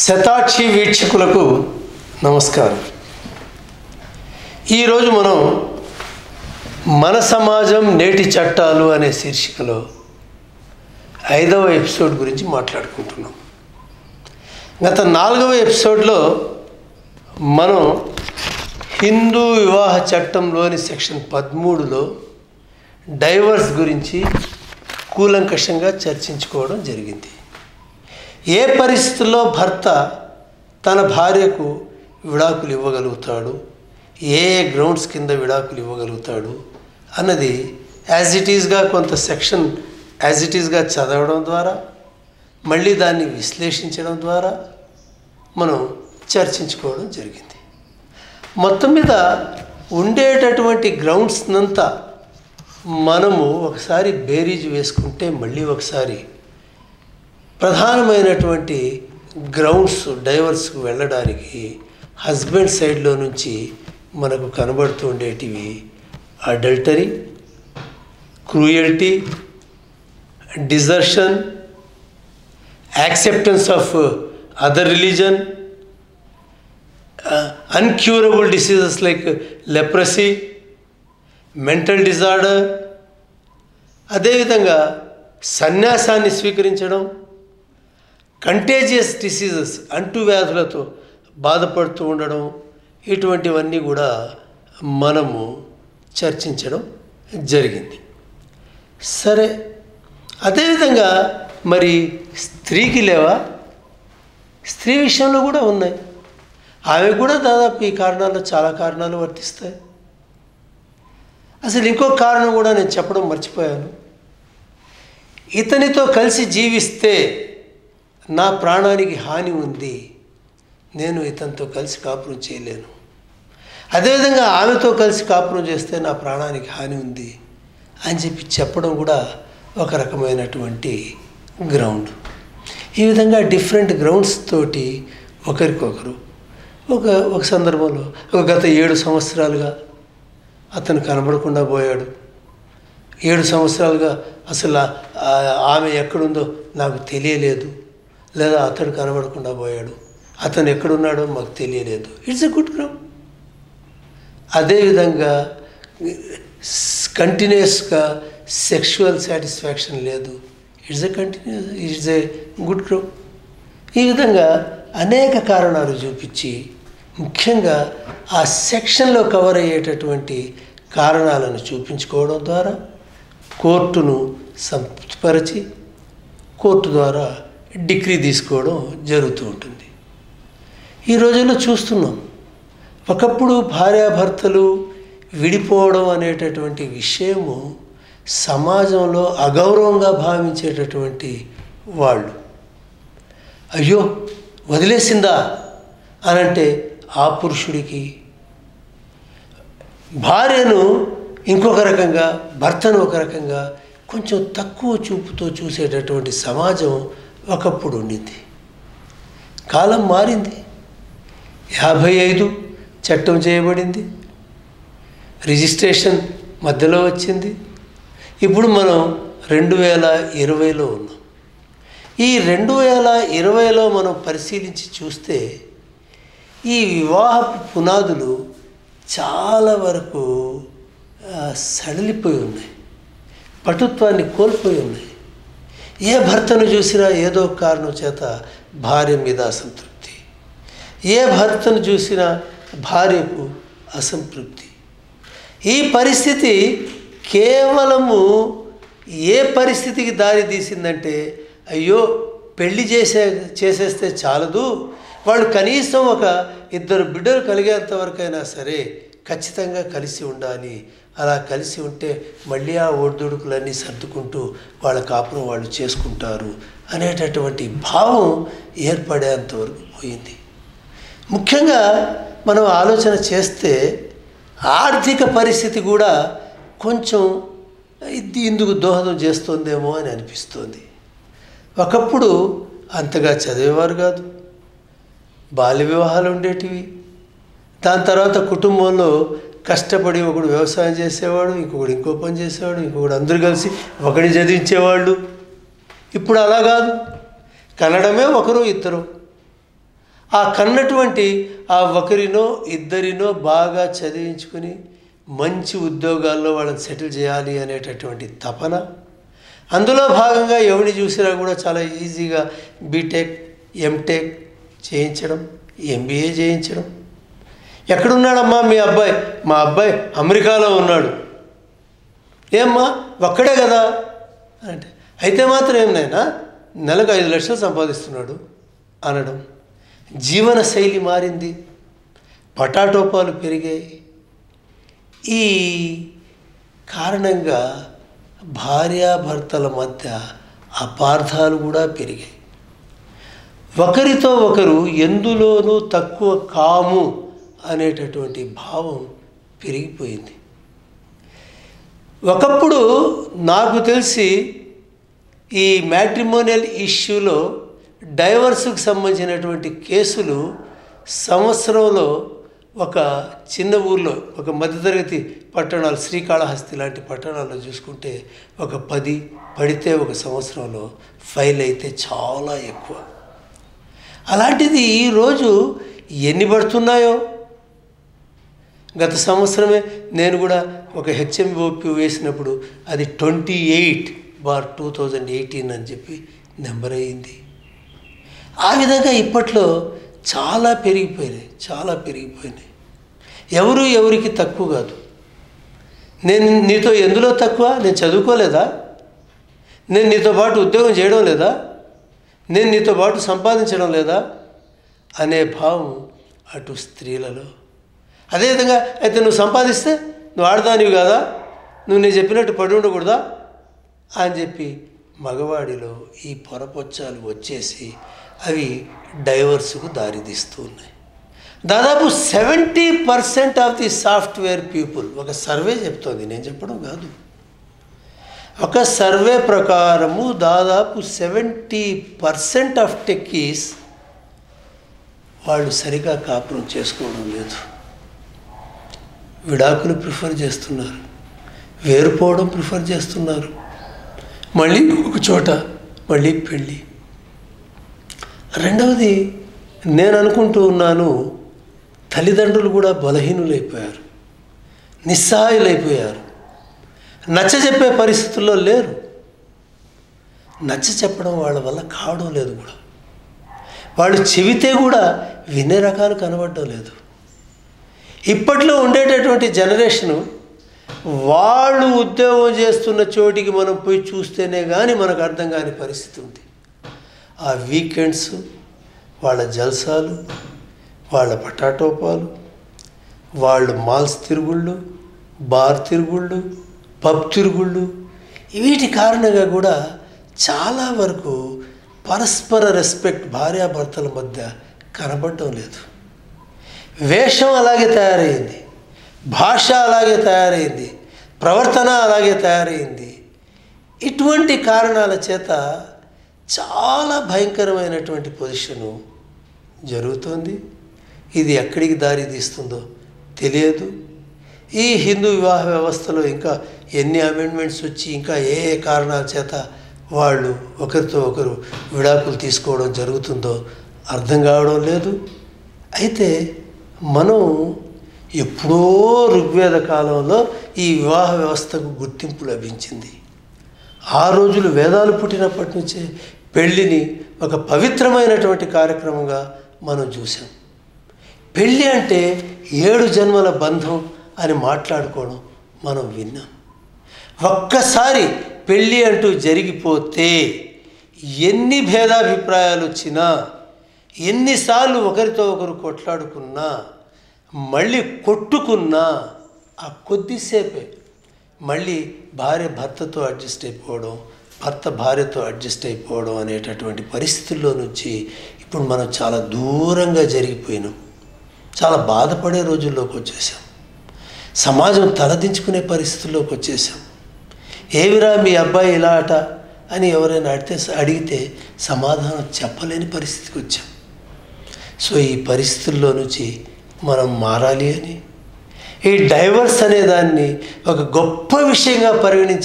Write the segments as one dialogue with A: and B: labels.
A: శతాక్షి వీక్షకులకు నమస్కారం ఈరోజు మనం మన సమాజం నేటి చట్టాలు అనే శీర్షికలో ఐదవ ఎపిసోడ్ గురించి మాట్లాడుకుంటున్నాం గత నాలుగవ ఎపిసోడ్లో మనం హిందూ వివాహ చట్టంలోని సెక్షన్ పదమూడులో డైవర్స్ గురించి కూలంకషంగా చర్చించుకోవడం జరిగింది ఏ పరిస్థితుల్లో భర్త తన భార్యకు విడాకులు ఇవ్వగలుగుతాడు ఏ ఏ గ్రౌండ్స్ కింద విడాకులు ఇవ్వగలుగుతాడు అన్నది యాజ్ ఇట్ ఈజ్గా కొంత సెక్షన్ యాజ్ ఇట్ ఈజ్గా చదవడం ద్వారా మళ్ళీ దాన్ని విశ్లేషించడం ద్వారా మనం చర్చించుకోవడం జరిగింది మొత్తం మీద ఉండేటటువంటి గ్రౌండ్స్నంతా మనము ఒకసారి బేరీజ్ వేసుకుంటే మళ్ళీ ఒకసారి ప్రధానమైనటువంటి గ్రౌండ్స్ డైవర్స్కు వెళ్ళడానికి హస్బెండ్ సైడ్లో నుంచి మనకు కనబడుతూ ఉండేటివి adultery cruelty desertion acceptance of other religion incurable diseases like leprosy mental disorder అదేవిధంగా సన్యాసాన్ని స్వీకరించడం కంటేజియస్ డిసీజెస్ అంటువ్యాధులతో బాధపడుతూ ఉండడం ఇటువంటివన్నీ కూడా మనము చర్చించడం జరిగింది సరే అదేవిధంగా మరి స్త్రీకి లేవా స్త్రీ విషయంలో కూడా ఉన్నాయి ఆమె కూడా దాదాపు ఈ కారణాల్లో చాలా కారణాలు వర్తిస్తాయి అసలు ఇంకో కారణం కూడా నేను చెప్పడం మర్చిపోయాను ఇతనితో కలిసి జీవిస్తే నా ప్రాణానికి హాని ఉంది నేను ఇతనితో కలిసి కాపురం చేయలేను అదేవిధంగా ఆమెతో కలిసి కాపురం చేస్తే నా ప్రాణానికి హాని ఉంది అని చెప్పి చెప్పడం కూడా ఒక రకమైనటువంటి గ్రౌండ్ ఈ విధంగా డిఫరెంట్ గ్రౌండ్స్ తోటి ఒకరికొకరు ఒక ఒక సందర్భంలో ఒక గత ఏడు సంవత్సరాలుగా అతను కనబడకుండా పోయాడు ఏడు సంవత్సరాలుగా అసలు ఆమె ఎక్కడుందో నాకు తెలియలేదు లేదా అతడు కనబడకుండా పోయాడు అతను ఎక్కడున్నాడో మాకు తెలియలేదు ఇట్స్ ఎ గుడ్ గ్రౌండ్ అదేవిధంగా కంటిన్యూస్గా సెక్షువల్ సాటిస్ఫాక్షన్ లేదు it's a continuous it's a good ground ఈ విధంగా అనేక కారణాలు చూపించి ముఖ్యంగా ఆ సెక్షన్లో కవర్ అయ్యేటటువంటి కారణాలను చూపించుకోవడం ద్వారా కోర్టును సంతృప్తిపరిచి కోర్టు ద్వారా డిగ్రీ తీసుకోవడం జరుగుతూ ఉంటుంది ఈ రోజుల్లో చూస్తున్నాం ఒకప్పుడు భార్యాభర్తలు విడిపోవడం అనేటటువంటి విషయము సమాజంలో అగౌరవంగా భావించేటటువంటి వాళ్ళు అయ్యో వదిలేసిందా అనంటే ఆ పురుషుడికి భార్యను ఇంకొక రకంగా భర్తను ఒక రకంగా కొంచెం తక్కువ చూపుతో చూసేటటువంటి సమాజం ఒకప్పుడు ఉండింది కాలం మారింది యాభై ఐదు చట్టం చేయబడింది రిజిస్ట్రేషన్ మధ్యలో వచ్చింది ఇప్పుడు మనం రెండు వేల ఇరవైలో ఉన్నాం ఈ రెండు వేల ఇరవైలో మనం పరిశీలించి చూస్తే ఈ వివాహపు పునాదులు చాలా వరకు సడలిపోయి ఉన్నాయి పటుత్వాన్ని కోల్పోయి ఉన్నాయి ఏ భర్తను చూసినా ఏదో కారణం చేత భార్య మీద అసంతృప్తి ఏ భర్తను చూసినా భార్యకు అసంతృప్తి ఈ పరిస్థితి కేవలము ఏ పరిస్థితికి దారి తీసిందంటే అయ్యో పెళ్లి చేసే చేసేస్తే చాలదు వాళ్ళు కనీసం ఒక ఇద్దరు బిడ్డలు కలిగేంత వరకైనా సరే ఖచ్చితంగా కలిసి ఉండాలి అలా కలిసి ఉంటే మళ్ళీ ఆ ఒడిదుడుకులన్నీ సర్దుకుంటూ వాళ్ళ కాపురం వాళ్ళు చేసుకుంటారు అనేటటువంటి భావం ఏర్పడేంతవరకు పోయింది ముఖ్యంగా మనం ఆలోచన చేస్తే ఆర్థిక పరిస్థితి కూడా కొంచెం ఇది ఇందుకు దోహదం చేస్తుందేమో అని అనిపిస్తోంది ఒకప్పుడు అంతగా చదివేవారు కాదు బాల్య వివాహాలు ఉండేటివి దాని తర్వాత కుటుంబంలో కష్టపడి ఒకడు వ్యవసాయం చేసేవాడు ఇంకొకడు ఇంకో పని చేసేవాడు ఇంకొకడు అందరూ కలిసి ఒకడిని చదివించేవాళ్ళు ఇప్పుడు అలా కాదు కనడమే ఒకరు ఇద్దరు ఆ కన్నటువంటి ఆ ఒకరినో ఇద్దరినో బాగా చదివించుకుని మంచి ఉద్యోగాల్లో వాళ్ళని సెటిల్ చేయాలి అనేటటువంటి తపన అందులో భాగంగా ఎవరిని చూసినా కూడా చాలా ఈజీగా బీటెక్ ఎంటెక్ చేయించడం ఎంబీఏ చేయించడం ఎక్కడున్నాడమ్మా మీ అబ్బాయి మా అబ్బాయి అమెరికాలో ఉన్నాడు ఏమ్మా ఒక్కడే కదా అంటే అయితే మాత్రం ఏమైనా నెలకు ఐదు లక్షలు సంపాదిస్తున్నాడు అనడం జీవన శైలి మారింది పటాటోపాలు పెరిగాయి ఈ కారణంగా భార్యాభర్తల మధ్య అపార్థాలు కూడా పెరిగాయి ఒకరితో ఒకరు ఎందులోనూ తక్కువ కాము అనేటటువంటి భావం పెరిగిపోయింది ఒకప్పుడు నాకు తెలిసి ఈ మ్యాట్రిమోనియల్ ఇష్యూలో డైవర్స్కి సంబంధించినటువంటి కేసులు సంవత్సరంలో ఒక చిన్న ఊర్లో ఒక మధ్యతరగతి పట్టణాలు శ్రీకాళహస్తి లాంటి పట్టణాల్లో చూసుకుంటే ఒక పది పడితే ఒక సంవత్సరంలో ఫైల్ అయితే చాలా ఎక్కువ అలాంటిది ఈరోజు ఎన్ని పడుతున్నాయో గత సంవత్సరమే నేను కూడా ఒక హెచ్ఎంఓపి వేసినప్పుడు అది twenty eight bar two thousand eighteen అని చెప్పి నెంబర్ అయ్యింది ఆ విధంగా ఇప్పట్లో చాలా పెరిగిపోయినాయి చాలా పెరిగిపోయినాయి ఎవరు ఎవరికి తక్కువ కాదు నేను నీతో ఎందులో తక్కువ నేను చదువుకోలేదా నేను నీతో పాటు ఉద్యోగం చేయడం లేదా నేను నీతో పాటు సంపాదించడం లేదా అనే భావం అటు స్త్రీలలో అదేవిధంగా అయితే నువ్వు సంపాదిస్తే నువ్వు ఆడదానివి కాదా నువ్వు నేను చెప్పినట్టు పడి ఉండకూడదా అని చెప్పి మగవాడిలో ఈ పొరపొచ్చాలు వచ్చేసి అవి డైవర్స్కు దారితీస్తూ ఉన్నాయి దాదాపు seventy percent of the software people ఒక సర్వే చెప్తోంది నేను చెప్పడం కాదు ఒక సర్వే ప్రకారము దాదాపు సెవెంటీ పర్సెంట్ ఆఫ్ టెక్కీస్ వాళ్ళు సరిగా కాపురం చేసుకోవడం లేదు విడాకులు ప్రిఫర్ చేస్తున్నారు వేరుపోవడం ప్రిఫర్ చేస్తున్నారు మళ్ళీ ఒక చోట మళ్ళీ పెళ్ళి రెండవది నేను అనుకుంటూ ఉన్నాను తల్లిదండ్రులు కూడా బలహీనులైపోయారు నిస్సహాయులైపోయారు నచ్చ చెప్పే పరిస్థితుల్లో లేరు నచ్చ చెప్పడం వాళ్ళ వల్ల కావడం లేదు కూడా వాళ్ళు చెబితే కూడా వినే రకాలు కనబడడం లేదు ఇప్పట్లో ఉండేటటువంటి జనరేషను వాళ్ళు ఉద్యోగం చేస్తున్న చోటికి మనం పోయి చూస్తేనే కానీ మనకు అర్థం కాని పరిస్థితి ఉంది ఆ వీకెండ్స్ వాళ్ళ జల్సాలు వాళ్ళ పటాటోపాలు వాళ్ళు మాల్స్ తిరుగుళ్ళు బార్ తిరుగుళ్ళు పబ్ తిరుగుళ్ళు వీటి కారణంగా కూడా చాలా వరకు పరస్పర రెస్పెక్ట్ భార్యాభర్తల మధ్య కనబడటం లేదు వేషం అలాగే తయారైంది భాష అలాగే తయారైంది ప్రవర్తన అలాగే తయారైంది ఇటువంటి కారణాల చేత చాలా భయంకరమైనటువంటి పొజిషను జరుగుతోంది ఇది ఎక్కడికి దారి తీస్తుందో తెలియదు ఈ హిందూ వివాహ వ్యవస్థలో ఇంకా ఎన్ని అమెండ్మెంట్స్ వచ్చి ఇంకా ఏ ఏ కారణాల చేత వాళ్ళు ఒకరితో ఒకరు విడాకులు తీసుకోవడం జరుగుతుందో అర్థం కావడం లేదు అయితే మనం ఎప్పుడో ఋగ్వేద కాలంలో ఈ వివాహ వ్యవస్థకు గుర్తింపు లభించింది ఆ రోజులు వేదాలు పుట్టినప్పటి నుంచే పెళ్ళిని ఒక పవిత్రమైనటువంటి కార్యక్రమంగా మనం చూసాం పెళ్ళి అంటే ఏడు జన్మల బంధం అని మాట్లాడుకోవడం మనం విన్నాం ఒక్కసారి పెళ్ళి అంటూ జరిగిపోతే ఎన్ని భేదాభిప్రాయాలు వచ్చినా ఎన్నిసార్లు ఒకరితో ఒకరు కొట్లాడుకున్నా మళ్ళీ కొట్టుకున్నా ఆ కొద్దిసేపే మళ్ళీ భార్య భర్తతో అడ్జస్ట్ అయిపోవడం భర్త భార్యతో అడ్జస్ట్ అయిపోవడం అనేటటువంటి పరిస్థితుల్లో నుంచి ఇప్పుడు మనం చాలా దూరంగా జరిగిపోయినాం చాలా బాధపడే రోజుల్లోకి వచ్చేసాం సమాజం తలదించుకునే పరిస్థితుల్లోకి వచ్చేసాం ఏవిరా మీ అబ్బాయి ఇలా అట అని ఎవరైనా అడిగితే అడిగితే సమాధానం చెప్పలేని పరిస్థితికి వచ్చాం సో ఈ పరిస్థితుల్లో నుంచి మనం మారాలి అని ఈ డైవర్స్ అనే దాన్ని ఒక గొప్ప విషయంగా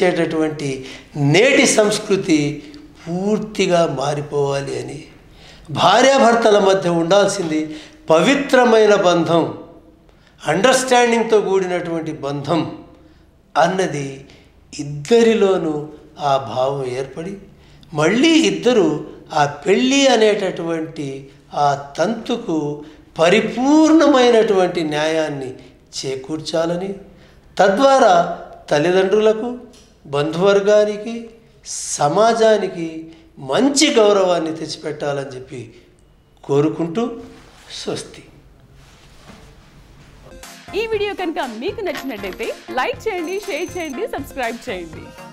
A: పరిగణించేటటువంటి నేటి సంస్కృతి పూర్తిగా మారిపోవాలి అని భార్యాభర్తల మధ్య ఉండాల్సింది పవిత్రమైన బంధం అండర్స్టాండింగ్తో కూడినటువంటి బంధం అన్నది ఇద్దరిలోనూ ఆ భావం ఏర్పడి మళ్ళీ ఇద్దరు ఆ పెళ్ళి అనేటటువంటి ఆ తంతుకు పరిపూర్ణమైనటువంటి న్యాయాన్ని చేకూర్చాలని తద్వారా తల్లిదండ్రులకు బంధువర్గానికి సమాజానికి మంచి గౌరవాన్ని తెచ్చిపెట్టాలని చెప్పి కోరుకుంటూ స్వస్తి
B: ఈ వీడియో కనుక మీకు నచ్చినట్టయితే లైక్ చేయండి షేర్ చేయండి సబ్స్క్రైబ్ చేయండి